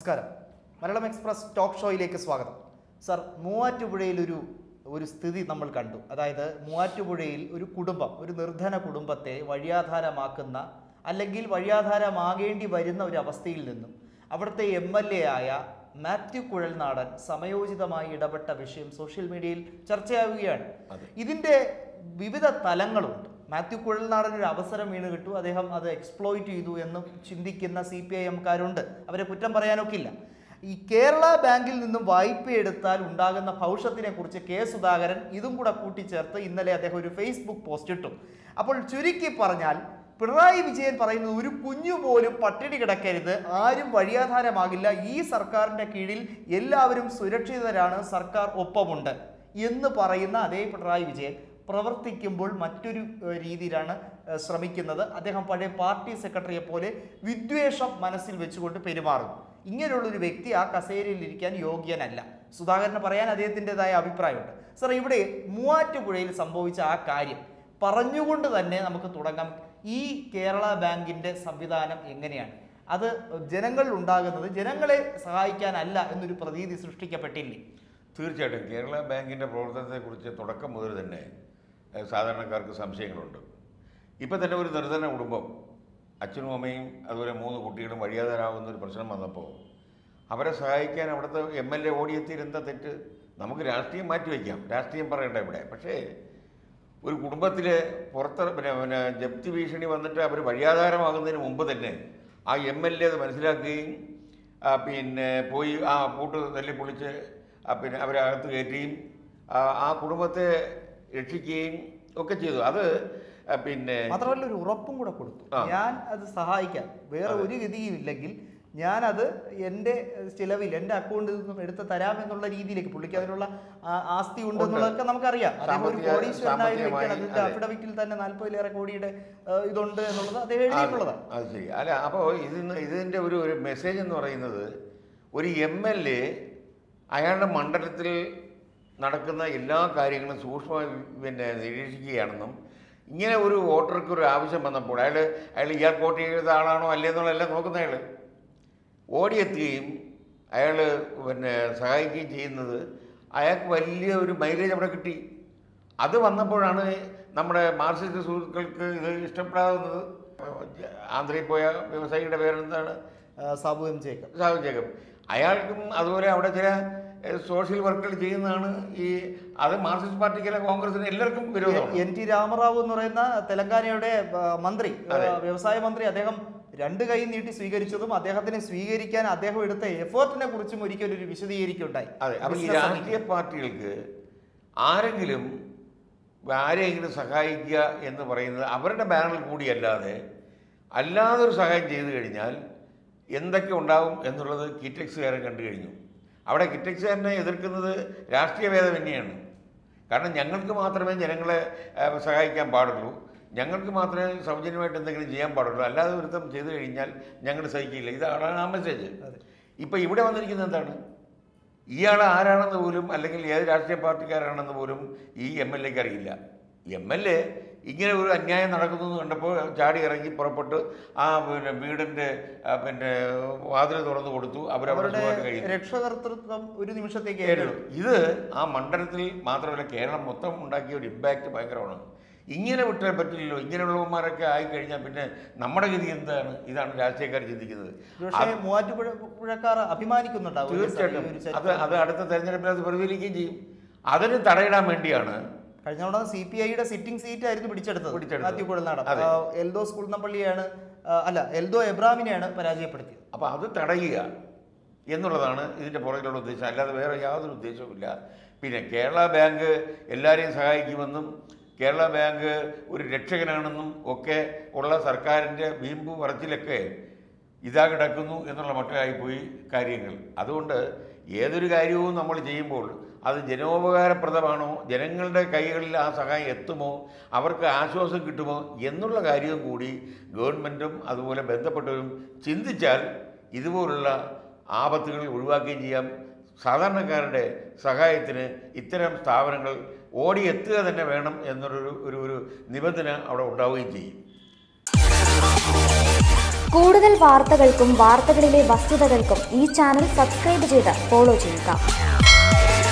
നമസ്കാരം Malayalam express talk ഷോയിലേക്ക് സ്വാഗതം sir മൂവാറ്റുപുഴയിൽ ഒരു ഒരു സ്ഥിതി നമ്മൾ കണ്ടു അതായത് മൂവാറ്റുപുഴയിൽ ഒരു കുടുംബം ഒരു നിർധന കുടുംബത്തെ വഴിയാധാരമാക്കുന്ന അല്ലെങ്കിൽ വഴിയാധാരമാകേണ്ടി വരുന്ന ഒരു അവസ്ഥയിൽ നിന്നും അവിടുത്തെ എം എൽ എ ആയ മാത്യു കുഴൽനാടൻ സമയോചിതമായി ഇടപെട്ട വിഷയം സോഷ്യൽ മീഡിയയിൽ ചർച്ചയാവുകയാണ് ഇതിൻ്റെ വിവിധ തലങ്ങളുണ്ട് മാത്യു കുഴൽനാടൻ ഒരു അവസരം വീണ് കിട്ടു അദ്ദേഹം അത് എക്സ്പ്ലോയിറ്റ് ചെയ്തു എന്നും ചിന്തിക്കുന്ന സി പി ഐ എംകാരുണ്ട് അവരെ കുറ്റം പറയാനൊക്കില്ല ഈ കേരള ബാങ്കിൽ നിന്നും വായ്പ എടുത്താൽ ഉണ്ടാകുന്ന ഭവിഷ്യത്തിനെ കുറിച്ച് കെ സുധാകരൻ ഇതും കൂടെ കൂട്ടിച്ചേർത്ത് ഇന്നലെ അദ്ദേഹം ഒരു ഫേസ്ബുക്ക് പോസ്റ്റ് ഇട്ടു അപ്പോൾ ചുരുക്കി പറഞ്ഞാൽ പിണറായി വിജയൻ പറയുന്നത് ഒരു കുഞ്ഞു പോലും പട്ടിണി കിടക്കരുത് ആരും വഴിയാധാരമാകില്ല ഈ സർക്കാരിന്റെ കീഴിൽ എല്ലാവരും സുരക്ഷിതരാണ് സർക്കാർ ഒപ്പമുണ്ട് എന്ന് പറയുന്ന അതേ പിണറായി വിജയൻ പ്രവർത്തിക്കുമ്പോൾ മറ്റൊരു ഏഹ്, രീതിയിലാണ് ഏഹ്, ശ്രമിക്കുന്നത് അദ്ദേഹം പഴയ പാർട്ടി സെക്രട്ടറിയെ പോലെ വിദ്വേഷം മനസ്സിൽ വെച്ചുകൊണ്ട് പെരുമാറും ഇങ്ങനെയുള്ളൊരു വ്യക്തി ആ കസേരയിൽ ഇരിക്കാൻ യോഗ്യനല്ല സുധാകരന് പറയാൻ അദ്ദേഹത്തിൻ്റെതായ അഭിപ്രായമുണ്ട് സർ ഇവിടെ മൂവാറ്റുപുഴയിൽ സംഭവിച്ച ആ കാര്യം പറഞ്ഞുകൊണ്ട് തന്നെ നമുക്ക് തുടങ്ങാം ഈ കേരള ബാങ്കിന്റെ സംവിധാനം എങ്ങനെയാണ് അത് ജനങ്ങളിൽ ഉണ്ടാകുന്നത് ജനങ്ങളെ സഹായിക്കാനല്ല എന്നൊരു പ്രതീതി സൃഷ്ടിക്കപ്പെട്ടില്ലേ തീർച്ചയായിട്ടും കേരള ബാങ്കിൻ്റെ പ്രവർത്തനത്തെക്കുറിച്ച് തുടക്കം മുതൽ തന്നെ ഏഹ്, സാധാരണക്കാർക്ക് സംശയങ്ങളുണ്ട് ഇപ്പം തന്നെ ഒരു നിർധന കുടുംബം അച്ഛനും അമ്മയും അതുപോലെ മൂന്ന് കുട്ടികളും വഴിയാതാരാകുന്ന ഒരു പ്രശ്നം വന്നപ്പോൾ അവരെ സഹായിക്കാൻ അവിടുത്തെ എം എൽ എ ഓടിയെത്തിയിൽ എന്താ തെറ്റ് നമുക്ക് രാഷ്ട്രീയം മാറ്റിവെക്കാം രാഷ്ട്രീയം പറയണ്ട ഇവിടെ പക്ഷേ ഒരു കുടുംബത്തിലെ പുറത്ത് പിന്നെ പിന്നെ ജപ്തി ഭീഷണി വന്നിട്ട് അവർ വഴിയാധാരമാകുന്നതിന് മുമ്പ് തന്നെ ആ എം എൽ എ അത് മനസ്സിലാക്കുകയും ആ, പിന്നെ പോയി ആ കൂട്ട് തല്ലി പൊളിച്ച് ആ, പിന്നെ അവരെ അകത്ത് കയറ്റുകയും ആ, ആ കുടുംബത്തെ രക്ഷിക്കുകയും ഒക്കെ ചെയ്തു അത് ആ, പിന്നെ മാത്രമല്ല ഒരു ഉറപ്പും കൂടെ കൊടുത്തു ആ. ഞാൻ അത് സഹായിക്കാം വേറെ ഒരു ഗതിയും ഇല്ലെങ്കിൽ ഞാനത് എൻ്റെ ചിലവിൽ എൻ്റെ അക്കൗണ്ടിൽ നിന്നും എടുത്ത് തരാമെന്നുള്ള രീതിയിലേക്ക് പുള്ളിക്ക് അതിനുള്ള ആ- ആസ്തി ഉണ്ട് എന്നുള്ളതൊക്കെ നമുക്കറിയാം അദ്ദേഹം ഒരു സാമ്പത്തിക- കോടീശ്വരനായ ഒരു വ്യക്തിയാണ് സാമ്പത്തികമായി, അതിന്റെ അതെ. അഫിഡവിറ്റിൽ തന്നെ നാൽപ്പതിലേറെ കോടിയുടെ ആ, ഇതുണ്ട് എന്നുള്ളത് അദ്ദേഹം എഴുതിയിട്ടുള്ളതാണ് അത് ശരി അല്ല അപ്പോൾ ഇതിന് ഇതിൻ്റെ ഒരു ഒരു മെസ്സേജ് എന്ന് പറയുന്നത് ഒരു എം എൽ എ അയാളുടെ മണ്ഡലത്തിൽ നടക്കുന്ന എല്ലാ കാര്യങ്ങളും സൂക്ഷ്മമായി പിന്നെ നിരീക്ഷിക്കുകയാണെന്നും ഇങ്ങനെ ഒരു വോട്ടർക്ക് ഒരു ആവശ്യം വന്നപ്പോൾ അയാൾ അയാൾ ഇയാൾ വോട്ട് ചെയ്ത ആളാണോ അല്ലേ എന്നുള്ളതെല്ലാം നോക്കുന്ന അയാൾ ഓടിയെത്തുകയും അയാൾ പിന്നെ സഹായിക്കുകയും ചെയ്യുന്നത് അയാൾക്ക് വലിയ ഒരു മൈലേജ് അവിടെ കിട്ടി അത് വന്നപ്പോഴാണ് നമ്മുടെ മാർക്സിസ്റ്റ് സുഹൃത്തുക്കൾക്ക് ഇത് ഇഷ്ടപ്പെടാവുന്നത് ആന്ധ്രയിൽ പോയ വ്യവസായിയുടെ പേരെന്താണ് ആ, സാബു എം ജേക്കബ് സാഹു ജേക്കബ് അയാൾക്കും അതുപോലെ അവിടെ ചില ഏഹ്, സോഷ്യൽ വർക്കുകൾ ചെയ്യുന്നതാണ് ഈ അത് മാർക്സിസ്റ്റ് പാർട്ടിക്കല്ല കോൺഗ്രസിന് എല്ലാവർക്കും വിരോധമാണ് എൻ ടി രാമറാവു എന്ന് പറയുന്ന തെലങ്കാനയുടെ ആ, മന്ത്രി ആ, അതെ. വ്യവസായ മന്ത്രി അദ്ദേഹം രണ്ട് കൈ നീട്ടി സ്വീകരിച്ചതും അദ്ദേഹത്തിനെ സ്വീകരിക്കാൻ അദ്ദേഹം എടുത്ത എഫേർട്ടിനെ കുറിച്ചും ഒരിക്കലും ഒരു വിശദീകരിക്കുകയുണ്ടായി അതെ അപ്പോൾ ഈ ബിസിനസ് രാഷ്ട്രീയ പാർട്ടികൾക്ക് ആരെങ്കിലും ആരെയെങ്കിലും സഹായിക്കുക എന്ന് പറയുന്നത് അവരുടെ ബാനറിൽ കൂടിയല്ലാതെ അല്ലാതെ ഒരു സഹായം ചെയ്തു കഴിഞ്ഞാൽ എന്തൊക്കെ ഉണ്ടാവും എന്നുള്ളത് കിറ്റക്സുകാരൻ കണ്ടു കഴിഞ്ഞു അവിടെ കിറ്റക്സുകാരനെ എതിർക്കുന്നത് രാഷ്ട്രീയ ഭേദമന്യാണ് കാരണം ഞങ്ങൾക്ക് മാത്രമേ ജനങ്ങളെ ആ, സഹായിക്കാൻ പാടുള്ളൂ ഞങ്ങൾക്ക് മാത്രമേ സൗജന്യമായിട്ട് എന്തെങ്കിലും ചെയ്യാൻ പാടുള്ളൂ അല്ലാതെ ഒരുത്തം ചെയ്തു കഴിഞ്ഞാൽ ഞങ്ങൾ സഹിക്കില്ല ഇതാണ് ആ മെസ്സേജ് അതെ. ഇപ്പം ഇവിടെ വന്നിരിക്കുന്നത് എന്താണ് ഇയാൾ ആരാണെന്ന് പോലും അല്ലെങ്കിൽ ഏത് രാഷ്ട്രീയ പാർട്ടിക്കാരാണെന്ന് പോലും ഈ എം എൽ എക്ക് അറിയില്ല എം എൽ എ ഇങ്ങനെ ഒരു അന്യായം നടക്കുന്നു എന്ന് കണ്ടപ്പോൾ ചാടി ഇറങ്ങി പുറപ്പെട്ട് ആ പിന്നെ വീടിൻ്റെ ആ, പിന്നെ വാതിൽ തുറന്നു കൊടുത്തു അവരവിടെ അവരുടെ സുഖമായിട്ട് കഴിയുന്നു രക്ഷകർത്തൃത്വം ഒരു നിമിഷത്തേക്ക് കേരളം ഇത് ആ മണ്ഡലത്തിൽ മാത്രമല്ല കേരളം മൊത്തം ഉണ്ടാക്കിയ ഒരു ഇമ്പാക്റ്റ് ഭയങ്കരമാണ് ഇങ്ങനെ വിട്ടാൽ പറ്റില്ലല്ലോ ഇങ്ങനെയുള്ളവന്മാരൊക്കെ ആയിക്കഴിഞ്ഞാൽ പിന്നെ നമ്മുടെ ഗതി എന്താണ് ഇതാണ് രാഷ്ട്രീയക്കാർ ചിന്തിക്കുന്നത് പക്ഷേ മൂവാറ്റുപുഴ പുഴക്കാർ അഭിമാനിക്കുന്നുണ്ടാവും ഈ തീർച്ചയായിട്ടും ഒരു അത് ചരിത്രം. അത് അടുത്ത തെരഞ്ഞെടുപ്പിൽ അത് പ്രതിഫലിക്കുകയും ചെയ്യും അതിന് തടയിടാൻ വേണ്ടിയാണ് കഴിഞ്ഞ തവണ സി പി ഐയുടെ സിറ്റിംഗ് സീറ്റ് ആയിരുന്നു പിടിച്ചെടുത്തത് പിടിച്ചെടുത്തത്. മാത്യു കുഴൽനാടൻ അതെ. ആ, എൽദോ സ്കൂൾനപ്പള്ളിയാണ് ആ, അല്ല എൽദോ എബ്രാമിനെയാണ് പരാജയപ്പെടുത്തിയത് അപ്പോൾ അത് തടയുക എന്നുള്ളതാണ് ഇതിൻ്റെ പുറകിലുള്ള ഉദ്ദേശം അല്ലാതെ വേറെ യാതൊരു ഉദ്ദേശവുമില്ല പിന്നെ കേരള ബാങ്ക് എല്ലാവരെയും സഹായിക്കുമെന്നും കേരള ബാങ്ക് ഒരു രക്ഷകനാണെന്നും ഒക്കെ ഉള്ള സർക്കാരിൻ്റെ വീമ്പ് പറച്ചിലൊക്കെ ഇതാ കിടക്കുന്നു എന്നുള്ള മട്ടിലായിപ്പോയി കാര്യങ്ങൾ അതുകൊണ്ട് ഏതൊരു കാര്യവും നമ്മൾ ചെയ്യുമ്പോൾ അത് ജനോപകാരപ്രദമാണോ ജനങ്ങളുടെ കൈകളിൽ ആ സഹായം എത്തുമോ അവർക്ക് ആശ്വാസം കിട്ടുമോ എന്നുള്ള കാര്യവും കൂടി ഗവൺമെൻറ്റും അതുപോലെ ബന്ധപ്പെട്ടവരും ചിന്തിച്ചാൽ ഇതുപോലുള്ള ആപത്തുകൾ ഒഴിവാക്കുകയും ചെയ്യാം സാധാരണക്കാരുടെ സഹായത്തിന് ഇത്തരം സ്ഥാപനങ്ങൾ ഓടിയെത്തുക തന്നെ വേണം എന്നൊരു ഒരു ഒരു നിബന്ധന അവിടെ ഉണ്ടാവുകയും ചെയ്യും കൂടുതൽ വാർത്തകൾക്കും വാർത്തകളിലെ വസ്തുതകൾക്കും ഈ ചാനൽ സബ്സ്ക്രൈബ് ചെയ്ത് ഫോളോ ചെയ്യുക